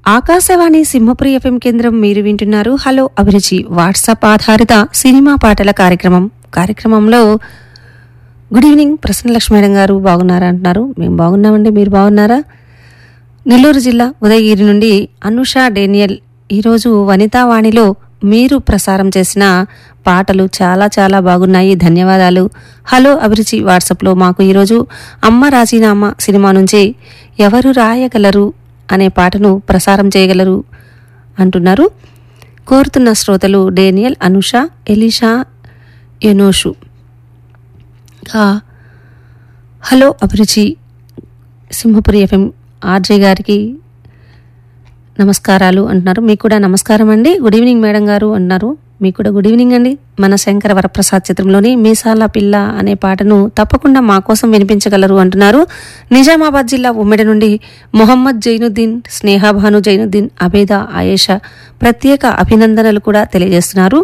Akashvani Simhapuri FM కేంద్రం మీరు వింటున్నారు హలో అభిరుచి వాట్సాప్ ఆధారిత సినిమా పాటల కార్యక్రమం కార్యక్రమంలో గుడ్ ఈవినింగ్ ప్రసన్నలక్ష్మి మేడం గారు బాగున్నారా అంటున్నారు మేము బాగున్నామండి మీరు బాగున్నారా నెల్లూరు జిల్లా ఉదయగిరి నుండి అనుష డేనియల్ ఈరోజు వనితావాణిలో మీరు ప్రసారం చేసిన పాటలు చాలా చాలా బాగున్నాయి ధన్యవాదాలు హలో అభిరుచి వాట్సాప్లో మాకు ఈరోజు అమ్మ రాజీనామా సినిమా నుంచి ఎవరు రాయగలరు అనే పాటను ప్రసారం చేయగలరు అంటున్నారు కోరుతున్న శ్రోతలు డేనియల్ అనుష ఎలిషా ఎనోషు ఇంకా హలో అభిరుచి సింహపురి ఎఫ్ఎం ఆర్జే గారికి నమస్కారాలు అంటున్నారు మీకు కూడా నమస్కారం అండి గుడ్ ఈవినింగ్ మేడం గారు అంటున్నారు మీకు కూడా గుడ్ ఈవినింగ్ అండి మన శంకర వరప్రసాద్ చిత్రంలోని మీసాల పిల్ల అనే పాటను తప్పకుండా మా కోసం వినిపించగలరు అంటున్నారు నిజామాబాద్ జిల్లా ఉమ్మెడి నుండి మొహమ్మద్ జైనుద్దీన్ స్నేహాభాను జైనుద్దీన్ అబేద ఆయేషా ప్రత్యేక అభినందనలు కూడా తెలియజేస్తున్నారు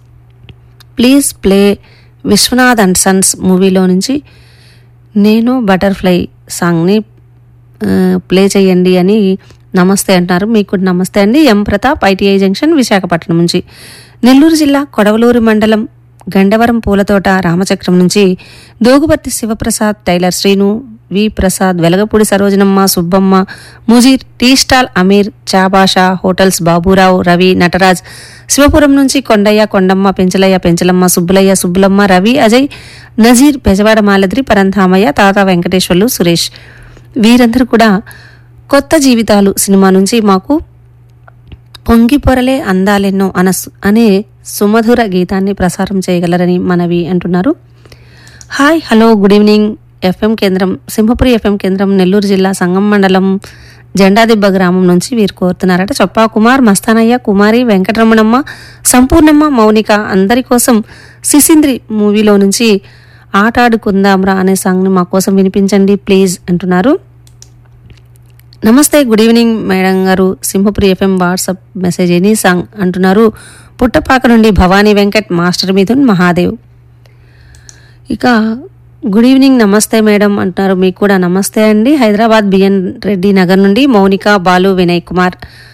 please play Vishwanath and sons మూవీలో నుంచి నేను బటర్ఫ్లై సాంగ్ని ఆ, ప్లే చేయండి అని నమస్తే అంటున్నారు మీకు కూడా నమస్తే అండి M Pratap ITI junction Visakhapatnam నుంచి నెల్లూరు జిల్లా కొడవలూరు మండలం గండవరం పూలతోట రామచక్రం నుంచి Doguparthi Sivaprasad tailor Srinu V Prasad Velagapudi Sarojanamma Subbamma Mujeer tea stall Ameer Chabasha hotels Baburao Ravi Nataraj Sivapuram నుంచి కొండయ్య కొండమ్మ పెంచలయ్య పెంచలమ్మ సుబ్బులయ్య సుబ్బులమ్మ రవి అజయ్ నజీర్ బెజవాడ మాలద్రి పరంధామయ్య తాత వెంకటేశ్వర్లు సురేష్ వీరందరూ కూడా కొత్త జీవితాలు సినిమా నుంచి మాకు పొంగి పొరలే అందాలెన్నో అనసు అనే సుమధుర గీతాన్ని ప్రసారం చేయగలరని మనవి అంటున్నారు hi hello good evening FM కేంద్రం సింహపురి ఎఫ్ఎం కేంద్రం నెల్లూరు జిల్లా సంగం మండలం జెండాదిబ్బ గ్రామం నుంచి వీరు కోరుతున్నారట చొప్పా కుమార్ మస్తానయ్య కుమారి వెంకటరమణమ్మ సంపూర్ణమ్మ మౌనిక అందరి కోసం సిసింద్రి మూవీలో నుంచి ఆటాడుకుందాంరా అనే సాంగ్ని మా కోసం వినిపించండి ప్లీజ్ అంటున్నారు నమస్తే గుడ్ ఈవినింగ్ మేడం గారు Simhapuri FM WhatsApp message any song అంటున్నారు పుట్టపాక నుండి భవానీ వెంకట్ మాస్టర్ మిథున్ మహాదేవ్ ఇక గుడ్ ఈవినింగ్ నమస్తే మేడం అంటున్నారు మీకు కూడా నమస్తే అండి హైదరాబాద్ బిఎన్ రెడ్డి నగర్ నుండి మౌనిక బాలు వినయ్ కుమార్